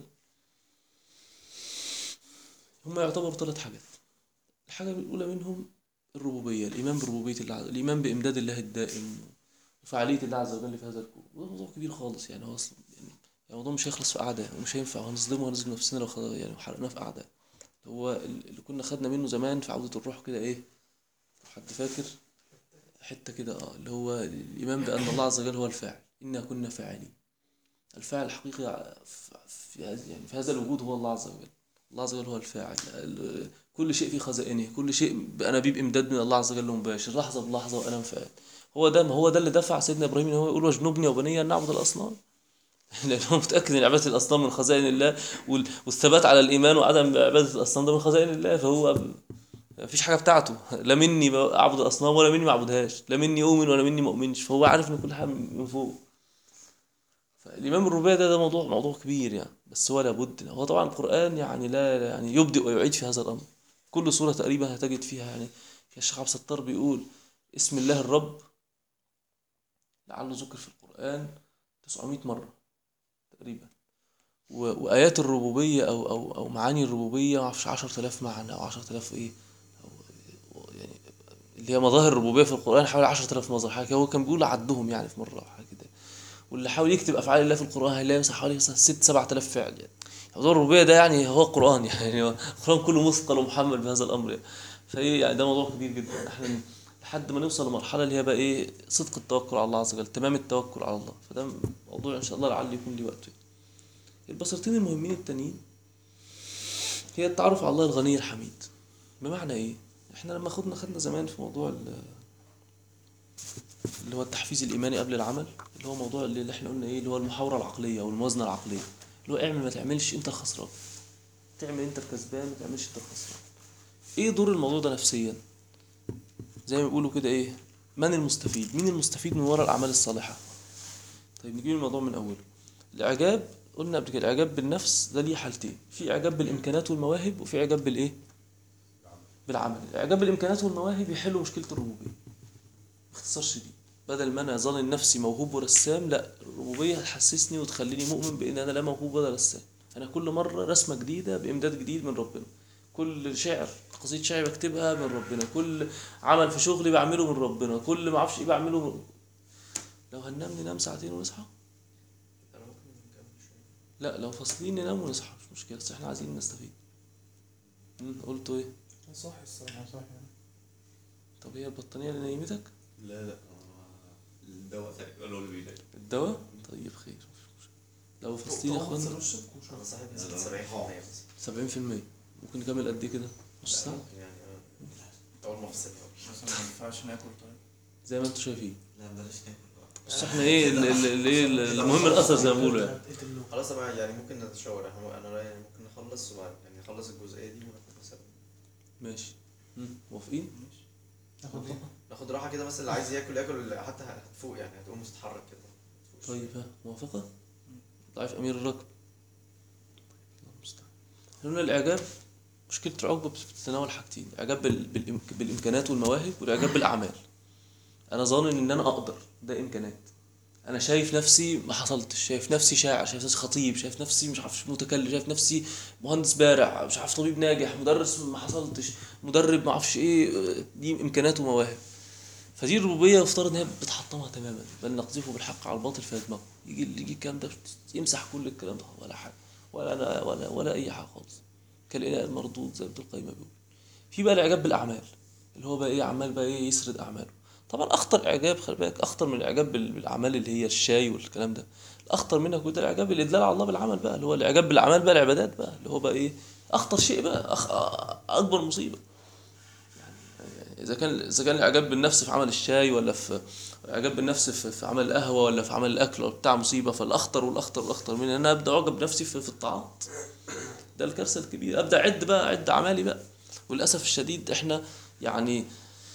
هم يعتبروا ثلاث حاجات الحاجة الأولى منهم الربوبية الإيمان بربوبية الله عز الإيمان بإمداد الله الدائم وفعالية الله عز وجل في هذا الكون وده موضوع كبير خالص يعني هو أصلا يعني الموضوع مش هيخلص في قعدة ومش هينفع وهنظلمه وهنظلم نفسنا لو خد يعني حرقناه في قعدة هو اللي كنا خدنا منه زمان في عودة الروح كده إيه حد فاكر حتة كده اه اللي هو الإيمان بأن الله عز وجل هو الفاعل إنا كنا فاعلين الفاعل الحقيقي في في هذا- يعني في هذا الوجود هو الله عز وجل الله عز وجل هو الفاعل ال- كل شيء في خزائنه كل شيء بأنابيب إمداد من الله عز وجل مباشر لحظة بلحظة وأنا فاعل هو ده ما هو ده اللي دفع سيدنا إبراهيم إن هو يقول واجنبني وبني أن نعبد الأصنام لأنه متأكد إن عبادة الأصنام من خزائن الله وال- والثبات على الإيمان وعدم عبادة الأصنام ده من خزائن الله فهو ب- مفيش حاجة بتاعته لا مني أعبد الأصنام ولا مني ما أعبدهاش لا مني أؤمن ولا مني ما أؤمنش فهو عارف إن كل حاجة من فوق فالإيمان بالربوبية ده ده موضوع موضوع كبير يعني بس هو لابد هو طبعا القرآن يعني لا يعني يبدئ ويعيد في هذا الأمر كل سورة تقريبا هتجد فيها يعني في الشيخ عبد الستار بيقول اسم الله الرب لعله ذكر في القرآن 900 مرة تقريبا و- وآيات الربوبية أو أو أو معاني الربوبية ما أعرفش 10000 معنى أو 10000 إيه أو يعني اللي هي مظاهر الربوبية في القرآن حوالي 10000 مظهر حاجة كده. هو كان بيقول عدهم يعني في مرة أو حاجة كده واللي حاول يكتب افعال الله في القران هيلاقي مثلا حوالي مثلا 6 7000 فعل يعني موضوع الربوبيه ده يعني هو القران يعني هو القران كله مثقل ومحمل بهذا الامر يعني فايه يعني ده موضوع كبير جدا احنا لحد ما نوصل لمرحله اللي هي بقى ايه صدق التوكل على الله عز وجل تمام التوكل على الله فده موضوع ان شاء الله لعل يكون ليه وقته البصرتين المهمين التانيين هي التعرف على الله الغني الحميد بمعنى ايه احنا لما خدنا خدنا زمان في موضوع ال- اللي هو التحفيز الايماني قبل العمل اللي هو موضوع اللي اللي احنا قلنا ايه اللي هو المحاوره العقليه او الموازنه العقليه اللي هو اعمل ما تعملش انت الخسران تعمل انت الكسبان ما تعملش انت الخسران ايه دور الموضوع ده نفسيا زي ما بيقولوا كده ايه من المستفيد مين المستفيد من وراء الاعمال الصالحه طيب نجيب الموضوع من اوله الاعجاب قلنا قبل كده الاعجاب بالنفس ده ليه حالتين في اعجاب بالامكانات والمواهب وفي اعجاب بالايه بالعمل اعجاب بالامكانيات والمواهب يحل مشكله الربوبيه باختصار شديد بدل ما انا ظن نفسي موهوب ورسام لا الربوبيه تحسسني وتخليني مؤمن بان انا لا موهوب ولا رسام انا كل مره رسمه جديده بامداد جديد من ربنا كل شعر قصيده شعر بكتبها من ربنا كل عمل في شغلي بعمله من ربنا كل ما اعرفش ايه بعمله من... لو هننام ننام ساعتين ونصحى انا ممكن نكمل شويه لا لو فاصلين ننام ونصحى مش مشكله بس احنا عايزين نستفيد مم، قلتوا ايه صح الصراحه صح يعني. طب هي البطانيه اللي نيمتك لا لا آه، الدواء تقريبا هو اللي بيضايق الدواء طيب خير مش مشكلة. لو فاصلين يا اخوانا انا صاحب لا، نسبه لا، 70% بس 70% ممكن نكمل قد ايه كده نص ساعه ممكن يعني آه، اول ما افصل مثلا ما ينفعش ناكل طيب زي ما انتم شايفين لا بلاش ناكل بقى بس احنا ايه ال- ال- ال- ايه ال- المهم الاثر زي ما بيقولوا يعني هتقتل له. خلاص أنا يعني ممكن نتشاور احنا انا رايي يعني ممكن نخلص وبعد يعني نخلص الجزئيه دي وناخد مثلا ماشي مم، موافقين ناخد ايه؟ ناخد راحه كده مثلا اللي عايز ياكل ياكل اللي حتى هتفوق يعني هتقوم تتحرك كده هتفوقش. طيب ها موافقة ضعيف أمير الركب الله المستعان. قلنا الإعجاب مشكلة العقبة بتتناول حاجتين الإعجاب بال- بالإمك- بالإمكانات والمواهب والإعجاب بالأعمال أنا ظانن إن أنا أقدر ده إمكانات أنا شايف نفسي ما حصلتش شايف نفسي شاعر شايف نفسي خطيب شايف نفسي مش عارف متكلم شايف نفسي مهندس بارع مش عارف طبيب ناجح مدرس ما حصلتش مدرب ما اعرفش ايه دي امكانات ومواهب فدي الربوبيه يفترض ان هي بتحطمها تماما بل نقذفه بالحق على الباطل فيدمغه يجي يجي الكلام ده يمسح كل الكلام ده ولا حاجه ولا أنا ولا ولا اي حاجه خالص كالإناء المردود زي ما ابن القيم بيقول في بقى الاعجاب بالاعمال اللي هو بقى ايه عمال بقى ايه يسرد اعماله طبعا اخطر اعجاب خلي بالك اخطر من الاعجاب بال- بالاعمال اللي هي الشاي والكلام ده الاخطر منها كده الاعجاب الادلال على الله بالعمل بقى اللي هو الاعجاب بالاعمال بقى العبادات بقى اللي هو بقى ايه اخطر شيء بقى أخ... اكبر مصيبه يعني اذا كان اذا كان الاعجاب بالنفس في عمل الشاي ولا في اعجاب بالنفس في, في عمل القهوه ولا في عمل الاكل ولا بتاع مصيبه فالاخطر والاخطر والاخطر من ان انا ابدا اعجب بنفسي في, في الطاعات ده الكارثه الكبيره ابدا اعد بقى اعد اعمالي بقى وللاسف الشديد احنا يعني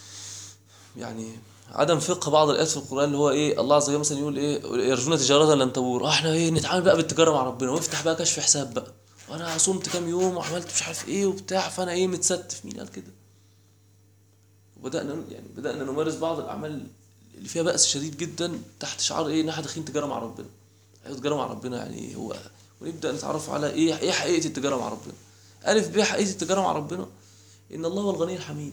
يعني عدم فقه بعض الايات في القران اللي هو ايه الله عز وجل مثلا يقول ايه يرجون تجاره لن تبور اه احنا ايه نتعامل بقى بالتجاره مع ربنا ونفتح بقى كشف حساب بقى وانا صمت كام يوم وعملت مش عارف ايه وبتاع فانا ايه متستف مين قال كده وبدانا يعني بدانا نمارس بعض الاعمال اللي فيها بأس شديد جدا تحت شعار ايه ان احنا داخلين تجاره مع ربنا ايوه تجاره مع ربنا يعني إيه هو ونبدا نتعرف على ايه ايه حقيقه التجاره مع ربنا الف ب حقيقه التجاره مع ربنا ان الله هو الغني الحميد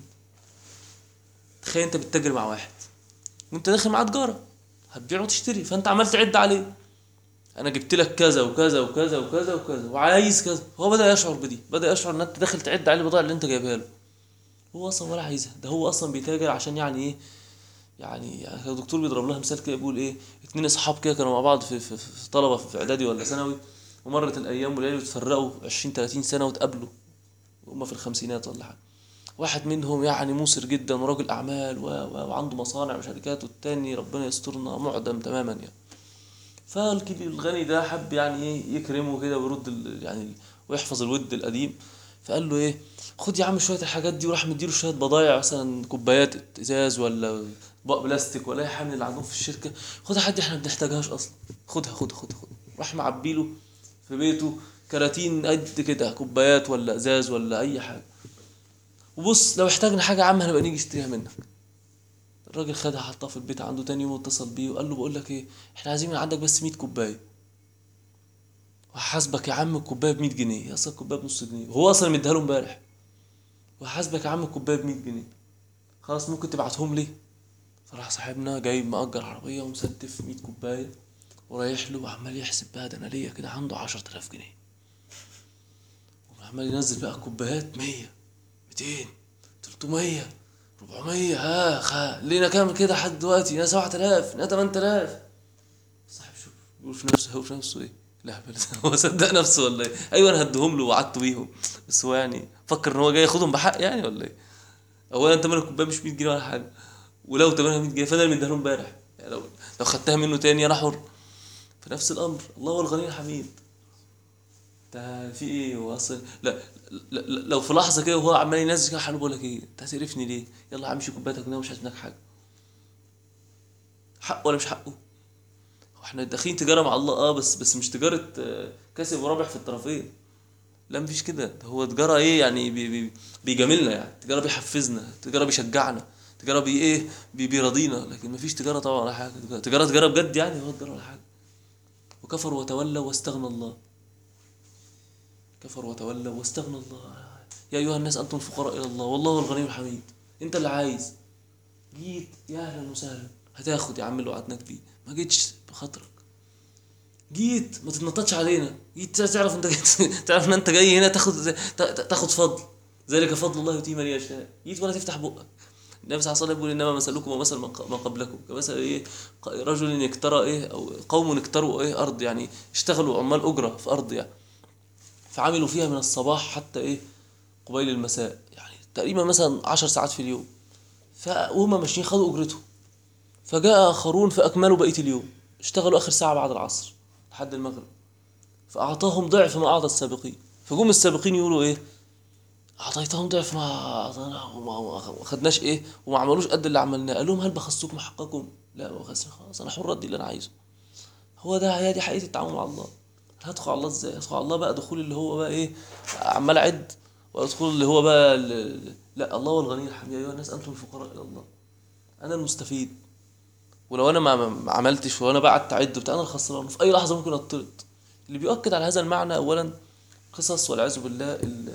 تخيل انت بتتاجر مع واحد وانت داخل معاه تجاره هتبيع وتشتري فانت عمال تعد عليه انا جبت لك كذا وكذا وكذا وكذا وكذا وعايز كذا هو بدا يشعر بدي بدا يشعر ان انت داخل تعد عليه البضائع اللي انت جايبها له هو اصلا ولا عايزها ده هو اصلا بيتاجر عشان يعني ايه يعني يعني كان الدكتور بيضرب لها مثال كده بيقول ايه اتنين اصحاب كده كانوا مع بعض في, في, في طلبه في اعدادي ولا ثانوي ومرت الايام والليالي وتفرقوا 20 30 سنه وتقابلوا وهم في الخمسينات ولا حاجه واحد منهم يعني موسر جدا وراجل اعمال و... و... وعنده مصانع وشركات والتاني ربنا يسترنا معدم تماما يعني فالكبير الغني ده حب يعني ايه يكرمه كده ويرد ال... يعني ويحفظ الود القديم فقال له ايه خد يا عم شويه الحاجات دي وراح مديله شويه بضايع مثلا كوبايات ازاز ولا اطباق بلاستيك ولا اي حاجه من اللي عندهم في الشركه خدها حد احنا ما بنحتاجهاش اصلا خدها خدها خدها خدها راح معبيله في بيته كراتين قد كده كوبايات ولا ازاز ولا اي حاجه وبص لو احتاجنا حاجه يا عم هنبقى نيجي نشتريها منك الراجل خدها حطها في البيت عنده تاني يوم اتصل بيه وقال له بقول لك ايه احنا عايزين من عندك بس 100 كوبايه وهحاسبك يا عم الكوبايه ب 100 جنيه هي اصلا الكوبايه بنص جنيه وهو اصلا مديها له امبارح وهحاسبك يا عم الكوبايه ب 100 جنيه خلاص ممكن تبعتهم لي فراح صاحبنا جايب مأجر عربيه ومستف 100 كوبايه ورايح له وعمال يحسب بقى ده انا ليا كده عنده 10000 جنيه وعمال ينزل بقى كوبايات 100 200 300 400 ها خا لينا كام كده لحد دلوقتي لينا 7000 لينا 8000 صاحب شوف بيقول في نفسه هو في نفسه ايه لا بل هو صدق نفسه ولا ايه ايوه انا هديهم له وقعدت بيهم بس هو يعني فكر ان هو جاي ياخدهم بحق يعني ولا ايه اولا تمن الكوبايه مش 100 جنيه ولا حاجه ولو تمنها 100 جنيه فانا اللي مديها له امبارح يعني لو لو خدتها منه تاني انا حر فنفس الامر الله هو الغني الحميد ده في ايه هو اصلا لا, لا, لا لو في لحظه كده وهو عمال ينزل كده حاله بقول لك ايه انت هتقرفني ليه يلا امشي كوبايتك هنا مش عايز منك حاجه حقه ولا مش حقه هو احنا داخلين تجاره مع الله اه بس بس مش تجاره آه، كسب وربح في الطرفين لا مفيش كده ده هو تجاره ايه يعني بي بي بيجاملنا يعني تجاره بيحفزنا تجاره بيشجعنا تجاره بي ايه بي بيرضينا لكن مفيش تجاره طبعا ولا حاجه تجاره تجاره, تجارة بجد يعني هو تجاره ولا حاجه وكفروا وتولوا واستغنى الله كفروا وتولوا واستغنى الله يا ايها الناس انتم الفقراء الى الله والله هو الغني الحميد انت اللي عايز جيت يا اهلا وسهلا هتاخد يا عم اللي وعدناك بيه ما جيتش بخاطرك جيت ما تتنططش علينا جيت تعرف انت جاي تعرف ان انت جاي هنا تاخد تا- تاخد فضل ذلك فضل الله يؤتيه من يشاء جيت ولا تفتح بقك النبي صلى الله عليه وسلم يقول انما مثلكم ومثل من ق- من قبلكم كمثل ايه ق- رجل اكترى ايه او قوم اكتروا ايه ارض يعني اشتغلوا عمال اجره في ارض يعني فعملوا فيها من الصباح حتى ايه قبيل المساء يعني تقريبا مثلا عشر ساعات في اليوم فهم ماشيين خدوا اجرتهم فجاء اخرون فاكملوا بقيه اليوم اشتغلوا اخر ساعه بعد العصر لحد المغرب فاعطاهم ضعف ما اعطى السابقين فجم السابقين يقولوا ايه اعطيتهم ضعف ما اعطانا وما ما خدناش ايه وما عملوش قد اللي عملناه قال لهم هل بخستكم حقكم لا ما بخسر خلاص انا حر ادي اللي انا عايزه هو ده هي دي حقيقه التعامل مع الله هدخل على الله ازاي هدخل على الله بقى دخول اللي هو بقى ايه عمال اعد وادخل اللي هو بقى ال- لا الله هو الغني الحميد يا ايها الناس انتم الفقراء الى الله انا المستفيد ولو انا ما ما عملتش وانا بقى قعدت اعد بتاع انا الخسران وفي اي لحظه ممكن اطرد اللي بيؤكد على هذا المعنى اولا قصص والعياذ بالله ال-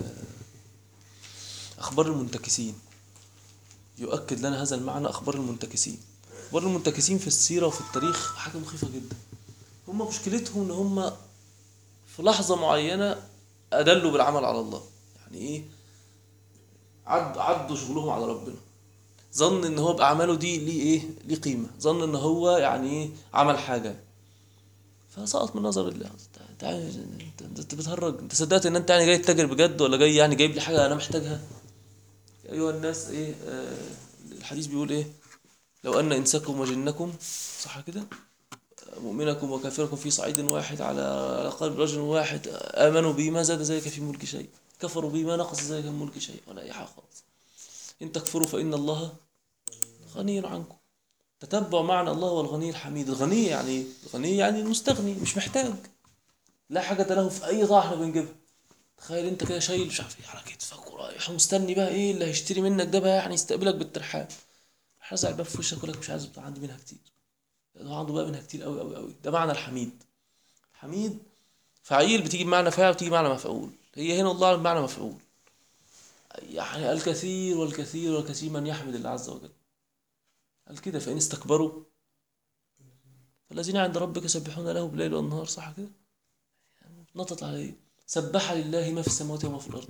اخبار المنتكسين يؤكد لنا هذا المعنى اخبار المنتكسين اخبار المنتكسين في السيره وفي التاريخ حاجه مخيفه جدا هم مشكلتهم ان هم في لحظه معينه ادلوا بالعمل على الله يعني ايه عد عدوا شغلهم على ربنا ظن ان هو باعماله دي ليه ايه ليه قيمه ظن ان هو يعني ايه عمل حاجه فسقط من نظر الله انت عايز- انت, انت, انت بتهرج انت صدقت ان انت يعني جاي تتاجر بجد ولا جاي يعني جايب لي حاجه انا محتاجها يا ايها الناس ايه آه الحديث بيقول ايه لو ان انساكم وجنكم صح كده مؤمنكم وكافركم في صعيد واحد على على قلب رجل واحد امنوا بي ما زاد ذلك في ملك شيء كفروا بي ما نقص ذلك من ملك شيء ولا اي حاجه خالص ان تكفروا فان الله غني عنكم تتبع معنى الله هو الغني الحميد الغني يعني الغني يعني المستغني مش محتاج لا حاجة له في أي طاعة احنا بنجيبها تخيل أنت كده شايل مش عارف إيه على كتفك ورايح ومستني بقى إيه اللي هيشتري منك ده بقى يعني يستقبلك بالترحاب رزع الباب في وشك يقول لك مش عايز بتاع عندي منها كتير لأن هو عنده بقى منها كتير أوي أوي أوي ده معنى الحميد حميد فعيل بتيجي بمعنى فاعل وتيجي بمعنى مفعول هي هنا الله بمعنى مفعول يعني الكثير والكثير والكثير من يحمد الله عز وجل قال كده فإن استكبروا فالذين عند ربك يسبحون له بالليل والنهار صح كده يعني نطت عليه سبح لله ما في السماوات وما في الأرض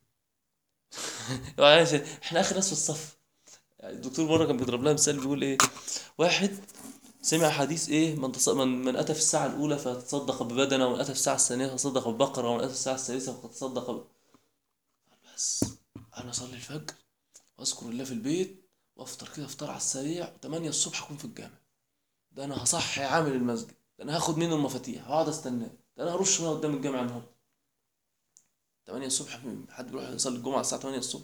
يعني احنا آخر ناس في الصف يعني الدكتور مرة كان بيضرب لها مثال بيقول ايه واحد سمع حديث ايه من, تص... من من اتى في الساعه الاولى فتصدق ببدنه ومن اتى في الساعه الثانيه فتصدق ببقره ومن اتى في الساعه الثالثه فتصدق ب... بس انا اصلي الفجر واذكر الله في البيت وافطر كده افطار على السريع و8 الصبح اكون في الجامع ده انا هصحي عامل المسجد ده انا هاخد منه المفاتيح هقعد استناه ده انا هرش منها قدام الجامع النهارده 8 الصبح حد بيروح يصلي الجمعه الساعه 8 الصبح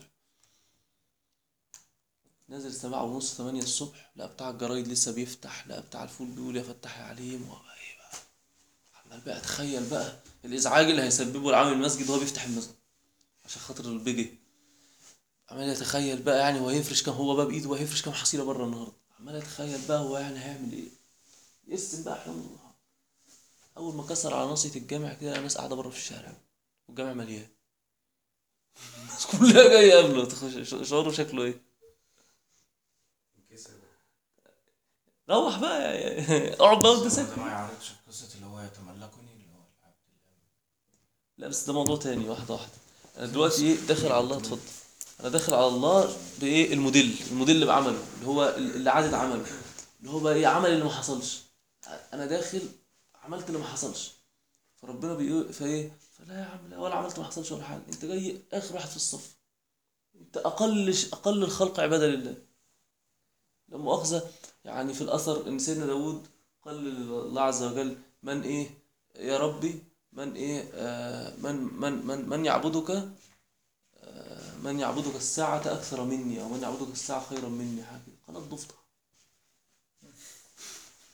نازل سبعة ونص ثمانية الصبح لا بتاع الجرايد لسه بيفتح لا بتاع الفول بيقول يا فتح يا عليم وبقى ايه بقى عمال بقى اتخيل بقى الازعاج اللي هيسببه لعامل المسجد وهو بيفتح المسجد عشان خاطر البيجي عمال يتخيل بقى يعني هو هيفرش كام هو بقى بايده وهيفرش كام حصيله بره النهارده عمال يتخيل بقى هو يعني هيعمل ايه يرسم بقى احلام الله اول ما كسر على ناصيه الجامع كده ناس قاعده بره في الشارع والجامع مليان الناس كلها جايه قبله تخش- شعوره شكله ايه انكسر روح بقى يعني اقعد بقى وانت ساكت ده ما يعرفش قصة اللي هو يتملكني اللي هو العبد لا بس ده موضوع تاني واحده واحده انا دلوقتي ايه داخل على الله اتفضل انا داخل على الله بايه الموديل الموديل اللي بعمله اللي هو اللي عادة عمله اللي هو بقى ايه عمل اللي ما حصلش انا داخل عملت اللي ما حصلش فربنا بيقول فايه فلا يا عم لا ولا عملت ما حصلش ولا حاجه انت جاي اخر واحد في الصف انت اقل اقل الخلق عباده لله لا مؤاخذه يعني في الاثر ان سيدنا داود قال لله عز وجل من ايه يا ربي من ايه آه من من من من يعبدك آه من يعبدك الساعة أكثر مني أو من يعبدك الساعة خيرا مني حاجة كده. قال الضفدع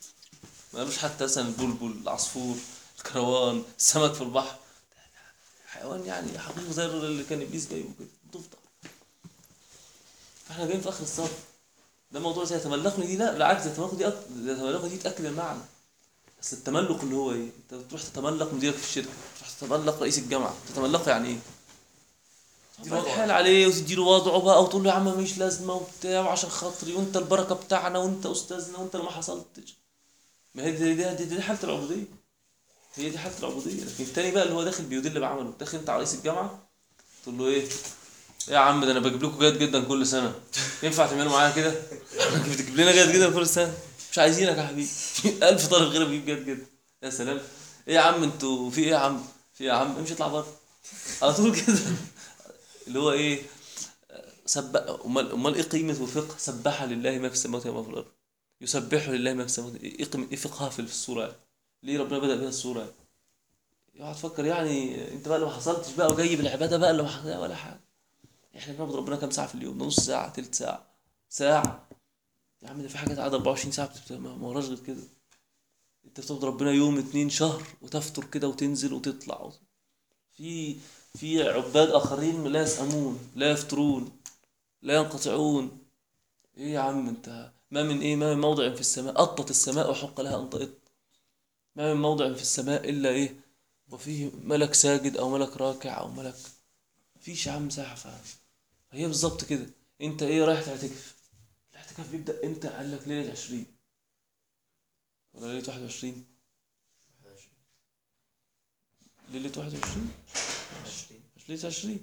ما قالوش حتى مثلا البلبل العصفور الكروان السمك في البحر حيوان يعني حقيقي زي اللي كان ابليس جايبه كده تفضل فاحنا جايين في اخر الصف ده موضوع زي تملقني دي لا بالعكس ده تملقني دي أك... ده تملقني دي تاكد المعنى بس التملق اللي هو ايه انت بتروح تتملق مديرك في الشركه تروح تتملق رئيس الجامعه تتملق يعني ايه تديله الحال عليه وتديله وضعه بقى وتقول له يا عم ماليش لازمه وبتاع وعشان خاطري وانت البركه بتاعنا وانت استاذنا وانت اللي ما حصلتش ما هي دي دي, دي, دي حاله العبوديه هي دي حاله العبوديه لكن التاني بقى اللي هو داخل بيدل بعمله داخل انت على رئيس الجامعه تقول له ايه يا عم ده انا بجيب لكم جيد جدا كل سنه ينفع تعملوا معايا كده بتجيب لنا جيد جدا كل سنه مش عايزينك يا حبيبي ألف طالب غيرك بيجيب جيد جدا يا سلام ايه يا عم انتوا في ايه يا عم في ايه يا عم امشي اطلع بره على طول كده اللي هو ايه سبح امال امال ايه قيمه وفقه سبح لله ما في السماوات وما في الارض يسبح لله ما في السماوات ايه قيمه ايه فقهها في السوره يعني؟ ليه ربنا بدا بها السوره يعني؟ يقعد تفكر يعني انت بقى اللي ما حصلتش بقى وجاي بالعباده بقى اللي ما حصلتش ولا حاجه احنا بنعبد ربنا كام ساعه في اليوم نص ساعه تلت ساعه ساعه يا عم ده في حاجات قاعده 24 ساعه بتبت- ما ما وراش غير كده انت بتعبد ربنا يوم اتنين شهر وتفطر كده وتنزل وتطلع في في عباد اخرين لا يسأمون لا يفطرون لا ينقطعون ايه يا عم انت ما من ايه ما من موضع في السماء قطت السماء وحق لها ان تقط ما من موضع في السماء الا ايه وفيه ملك ساجد او ملك راكع او ملك مفيش يا عم مساحه فعلا هي بالظبط كده انت ايه رايح تعتكف الاعتكاف بيبدا امتى قال لك ليله 20 ولا ليله 21 ليله 21 مش ليله 20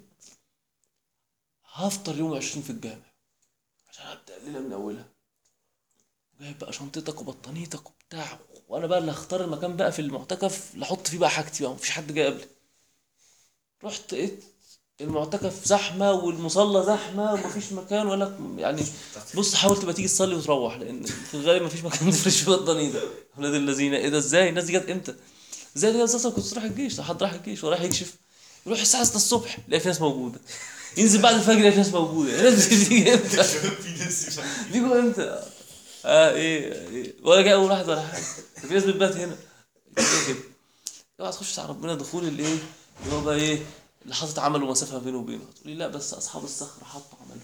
هفطر يوم 20 في الجامع عشان ابدا الليله من اولها جايب بقى شنطتك وبطانيتك وبتاع وانا بقى اللي هختار المكان بقى في المعتكف اللي احط فيه بقى حاجتي بقى مفيش حد جاي قبلي رحت لقيت المعتكف زحمه والمصلى زحمه ومفيش مكان ولا يعني بص حاول تبقى تيجي تصلي وتروح لان في الغالب مفيش مكان تفرش فيه بطانيتك ولاد الذين ايه ده ازاي الناس دي جت امتى؟ زي كده اساسا كنت رايح الجيش لو حد راح الجيش ورايح يكشف يروح الساعه 6 الصبح يلاقي في ناس موجوده ينزل بعد الفجر يلاقي في ناس موجوده الناس بتيجي امتى؟ في ناس بيجوا امتى؟ اه ايه, إيه. ولا جاي اول واحد ولا حاجه ده في ناس بتبات هنا إيه كده اوعى تخش على ربنا دخول الايه اللي هو بقى ايه اللي حاطط عمل ومسافه بينه وبينه تقولي لا بس اصحاب الصخر حطوا عملهم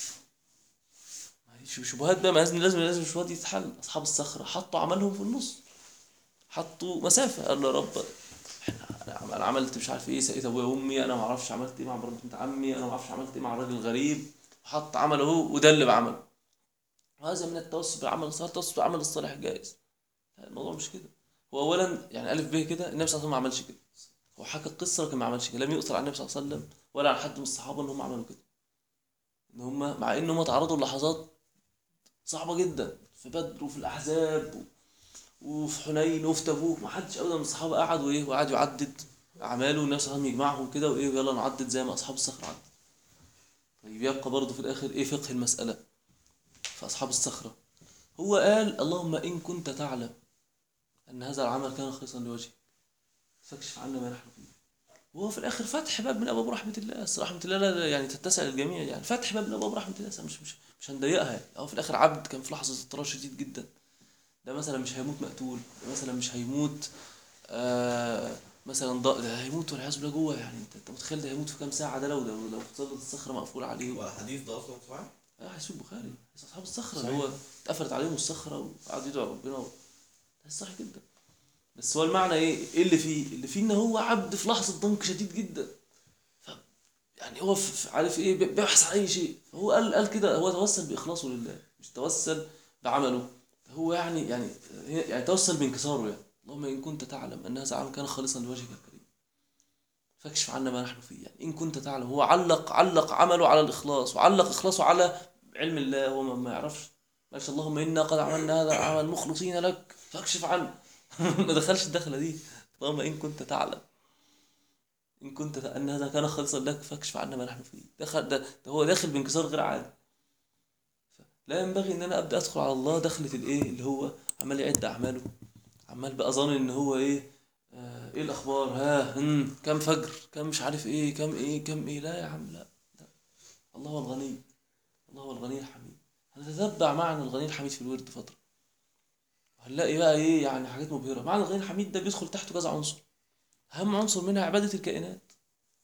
ما هي شو- شبهات بقى ما لازم لازم لازم الشبهات دي تتحل اصحاب الصخر حطوا عملهم في النص حطوا مسافه قال له يا رب احنا انا عملت مش عارف ايه سقيت ابويا وامي انا ما اعرفش عملت ايه مع مرات بنت عمي انا ما اعرفش عملت ايه مع الراجل الغريب حط عمله هو وده اللي بعمله وهذا من التوسل بالعمل الصالح التوسل بالعمل الصالح جائز لا، الموضوع مش كده هو اولا يعني الف ب كده النبي صلى الله عليه وسلم ما عملش كده هو حكى القصه لكن ما عملش كده لم يؤثر عن النبي صلى الله عليه وسلم ولا عن حد من الصحابه ان هم عملوا كده ان هم مع ان هم تعرضوا للحظات صعبه جدا في بدر وفي الاحزاب و- وفي حنين وفي تبوك ما حدش ابدا من الصحابه قعد وايه وقعد يعدد اعماله والنبي صلى الله عليه وسلم يجمعهم كده وايه يلا نعدد زي ما اصحاب الصخر عدد طيب يبقى برضه في الاخر ايه فقه المساله في اصحاب الصخره هو قال اللهم ان كنت تعلم ان هذا العمل كان خالصا لوجهك فاكشف عنا ما نحن فيه وهو في الاخر فتح باب من ابواب رحمه الله أصل رحمه الله لا يعني تتسع للجميع يعني فتح باب من ابواب رحمه الله أصل مش مش مش هنضيقها يعني هو في الاخر عبد كان في لحظه اضطرار شديد جدا ده مثلا مش هيموت مقتول ده مثلا مش هيموت آه مثلا ضاء ده هيموت والعياذ بالله جوه يعني انت انت متخيل ده هيموت في كام ساعه ده لو ده لو ظلت الصخره مقفول عليه هو الحديث ده اصلا صحيح؟ اه حديث البخاري بس اصحاب الصخره اللي هو اتقفلت عليهم الصخره وقعدوا يدعوا ربنا و... ده صحيح جدا بس هو المعنى ايه؟ ايه اللي فيه؟ اللي فيه ان هو عبد في لحظه ضنك شديد جدا ف يعني هو في في- عارف ايه بي- بيبحث عن اي شيء فهو قال قال كده هو توسل باخلاصه لله مش توسل بعمله هو يعني يعني يعني توسل بانكساره يعني اللهم ان كنت تعلم ان هذا العمل كان خالصا لوجهك الكريم فاكشف عنا ما نحن فيه يعني ان كنت تعلم هو علق علق عمله على الاخلاص وعلق اخلاصه على علم الله هو ما- ما يعرفش ما شاء اللهم انا قد عملنا هذا العمل مخلصين لك فاكشف عنه ما دخلش الدخله دي اللهم ان كنت تعلم ان كنت ت- ان هذا كان خالصا لك فاكشف عنا ما نحن فيه دخل ده, ده هو داخل بانكسار غير عادي لا ينبغي ان انا ابدا ادخل على الله دخلة الايه اللي هو عمال يعد اعماله عمال بقى ظانن ان هو ايه آه ايه الاخبار ها هم كم فجر كم مش عارف ايه كم ايه كم ايه لا يا عم لا, لا. الله هو الغني الله هو الغني الحميد هنتتبع معنى الغني الحميد في الورد فتره وهنلاقي بقى ايه يعني حاجات مبهره معنى الغني الحميد ده بيدخل تحته كذا عنصر اهم عنصر منها عباده الكائنات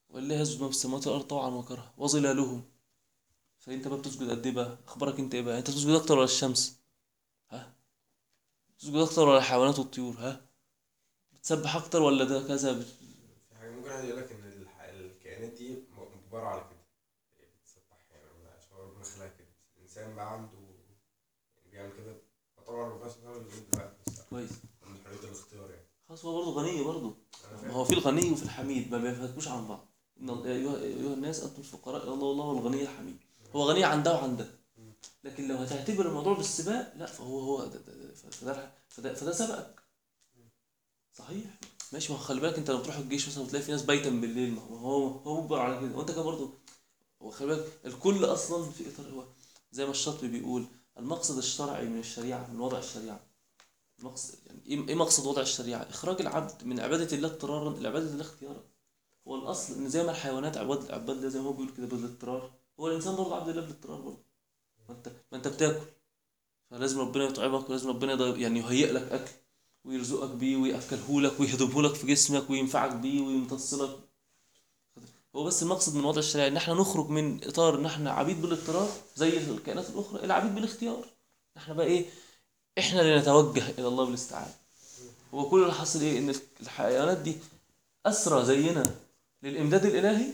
ولله يسجد ما في السماوات والارض طوعا وكرها وظلالهم فانت بقى بتسجد قد ايه بقى اخبارك انت ايه بقى انت بتسجد اكتر ولا الشمس ها بتسجد اكتر ولا الحيوانات والطيور ها بتسبح اكتر ولا ده كذا بت- في حاجة ممكن واحد يقول لك إن الح- الكائنات دي م- مجبرة على كده هي بتسبح يعني ولا عشان هو ربنا خلقها كده الإنسان بقى عنده يعني بيعمل كده وطبعا ربنا سبحانه وتعالى بيقول دلوقتي بس كويس عنده حرية الاختيار يعني خلاص هو برضه غني برضه أنا ما فاهم هو في الغني وفي الحميد ما بيفرقوش عن بعض ان ال- يا ايها أيها الناس انتم الفقراء الى الله والله هو الغني الحميد هو غني عن ده وعن ده لكن لو هتعتبر الموضوع بالسباق لا فهو هو ده ده ده فده, فده, فده سبقك صحيح ماشي ما هو خلي بالك انت لو تروح الجيش مثلا وتلاقي في ناس بايتا بالليل ما هو هو مجبر على كده وانت كمان برضه هو خلي بالك الكل اصلا في اطار هو زي ما الشاطبي بيقول المقصد الشرعي من الشريعه من وضع الشريعه المقصد يعني ايه إيه مقصد وضع الشريعه اخراج العبد من عباده الله اضطرارا الى عباده الله اختيارا هو الاصل ان زي ما الحيوانات عباد عباد الله زي ما هو بيقول كده بالاضطرار هو الانسان برضه عبد الله بالاضطرار برضه ما انت ما انت بتاكل فلازم ربنا يطعمك ولازم ربنا يض- يعني يهيئ لك اكل ويرزقك بيه وياكله لك ويهضمه لك في جسمك وينفعك بيه ويمتص لك هو بس المقصد من وضع الشريعه ان احنا نخرج من اطار ان احنا عبيد بالاضطرار زي الكائنات الاخرى الى عبيد بالاختيار احنا بقى ايه احنا اللي نتوجه الى الله بالاستعانه هو كل اللي حصل ايه ان الحيوانات دي اسرى زينا للامداد الالهي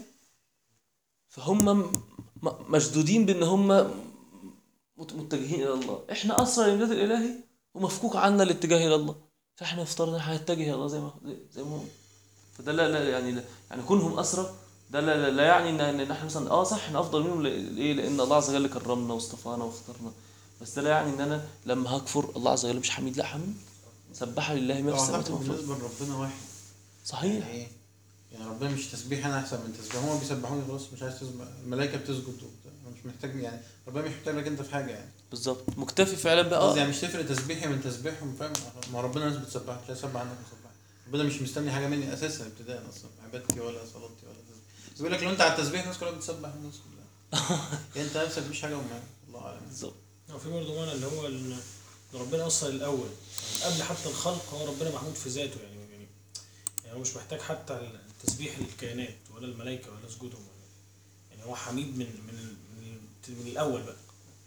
فهم م- م- مشدودين بان هم مت- متجهين الى الله احنا اسرى للامداد الالهي ومفكوك عنا الاتجاه الى الله فاحنا افترضنا احنا هنتجه الى الله زي ما زي- زي ما هم فده لا لا يعني لا يعني كونهم اسرى ده لا, لا, لا يعني ان ان إن احنا مثلا اه صح احنا افضل منهم ل- ليه لان الله عز وجل كرمنا واصطفانا واختارنا بس ده لا يعني ان انا لما هكفر الله عز وجل مش حميد لا حميد سبح لله ما في طبعا السماوات حتى وما في الارض بالنسبه لربنا واحد صحيح يعني ايه يعني ربنا مش تسبيح انا احسن من تسبيح هم بيسبحوني خلاص مش عايز تسبح الملائكه بتسجد وبتاع انا مش محتاج يعني ربنا مش محتاج لك انت في حاجه يعني بالظبط مكتفي فعلا بقى قصدي اه يعني مش تفرق تسبيحي من تسبيحهم فاهم ما ربنا ناس بتسبح مش هيسبح عنك مسبح ربنا مش مستني حاجه مني اساسا ابتداء اصلا عبادتي ولا صلاتي ولا تسبيح بيقول لك لو انت على التسبيح الناس كلها بتسبح الناس كلها يعني انت نفسك مفيش حاجه وما الله اعلم بالظبط هو في برضه معنى اللي هو ال- إن ربنا اصلا الاول يعني قبل حتى الخلق هو ربنا محمود في ذاته يعني يعني يعني هو مش محتاج حتى تسبيح الكائنات ولا الملائكه ولا سجودهم يعني هو حميد من من من, من الاول بقى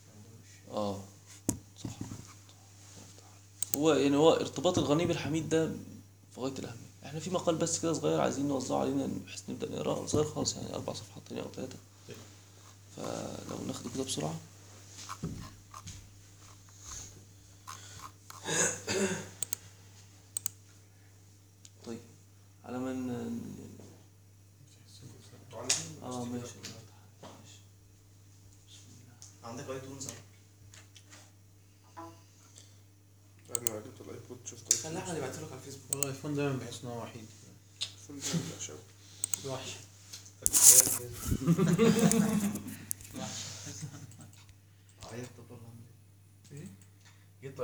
اه صح هو يعني هو ارتباط الغني بالحميد ده في غايه الاهميه احنا في مقال بس كده صغير عايزين نوزعه علينا بحيث نبدا نقراه صغير خالص يعني اربع صفحات تانية او ثلاثه فلو ناخده كده بسرعه طيب على من اه ماشي ماشي. عندك ايتونز بعد ما جبت الايبود شفت خلي احمد يبعته لك على الفيسبوك والله الايفون دايما بحس ان هو وحيد فندق العشاء وحش فاكر